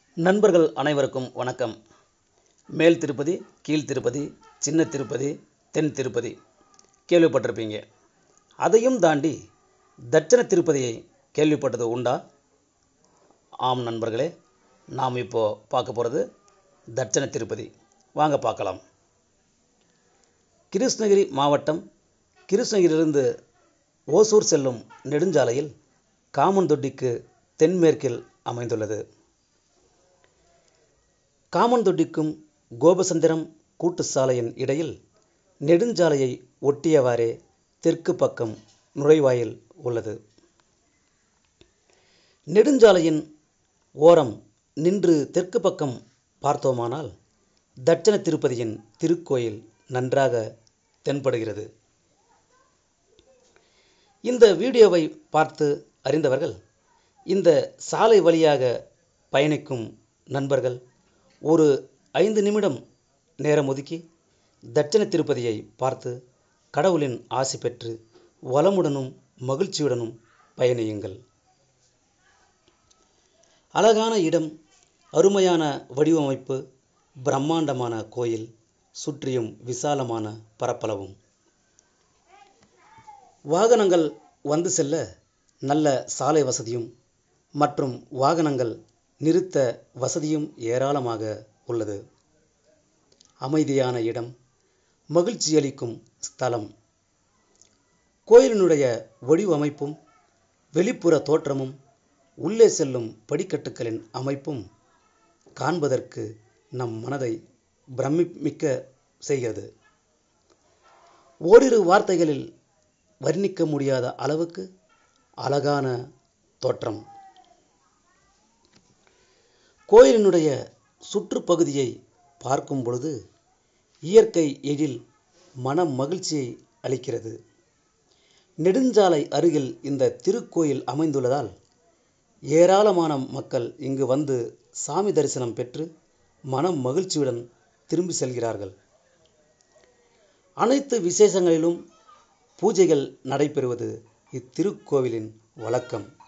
நண்பர்கள் அனைவருக்கும் வணக்கம் மேல் திருப்பதி கீழ் திருப்பதி சின்ன திருப்பதி தென் திருப்பதி கேள்விப்பட்டிருப்பீங்க அதையும் தாண்டி தட்சண திருப்பதியை கேள்விப்பட்டது உண்டா ஆம் நண்பர்களே நாம் இப்போ பார்க்க போகிறது தட்சண திருப்பதி வாங்க பார்க்கலாம் கிருஷ்ணகிரி மாவட்டம் கிருஷ்ணகிரியிலிருந்து ஓசூர் செல்லும் நெடுஞ்சாலையில் காமன்தொட்டிக்கு தென்மேற்கில் அமைந்துள்ளது காமன்தொட்டிக்கும் கோபசந்திரம் கூட்டு சாலையின் இடையில் நெடுஞ்சாலையை ஒட்டியவாறே தெற்கு பக்கம் நுழைவாயில் உள்ளது நெடுஞ்சாலையின் ஓரம் நின்று தெற்கு பக்கம் பார்த்தோமானால் தட்சண திருப்பதியின் திருக்கோயில் நன்றாக தென்படுகிறது இந்த வீடியோவை பார்த்து அறிந்தவர்கள் இந்த சாலை வழியாக பயணிக்கும் நண்பர்கள் ஒரு ஐந்து நிமிடம் நேரம் ஒதுக்கி தட்சண திருப்பதியை பார்த்து கடவுளின் ஆசி பெற்று வளமுடனும் மகிழ்ச்சியுடனும் பயணியுங்கள் அழகான இடம் அருமையான வடிவமைப்பு பிரம்மாண்டமான கோயில் சுற்றியும் விசாலமான பரப்பளவும் வாகனங்கள் வந்து செல்ல நல்ல சாலை வசதியும் மற்றும் வாகனங்கள் நிறுத்த வசதியும் ஏராளமாக உள்ளது அமைதியான இடம் மகிழ்ச்சியளிக்கும் ஸ்தலம் கோயிலினுடைய வடிவமைப்பும் வெளிப்புற தோற்றமும் உள்ளே செல்லும் படிக்கட்டுகளின் அமைப்பும் காண்பதற்கு நம் மனதை பிரமிக்க செய்கிறது ஓரிரு வார்த்தைகளில் வர்ணிக்க முடியாத அளவுக்கு அழகான தோற்றம் கோயிலினுடைய சுற்றுப்பகுதியை பார்க்கும் பொழுது இயற்கை எழில் மன மகிழ்ச்சியை அளிக்கிறது நெடுஞ்சாலை அருகில் இந்த திருக்கோயில் அமைந்துள்ளதால் ஏராளமான மக்கள் இங்கு வந்து சாமி தரிசனம் பெற்று மன மகிழ்ச்சியுடன் திரும்பி செல்கிறார்கள் அனைத்து விசேஷங்களிலும் பூஜைகள் நடைபெறுவது இத்திருக்கோவிலின் வழக்கம்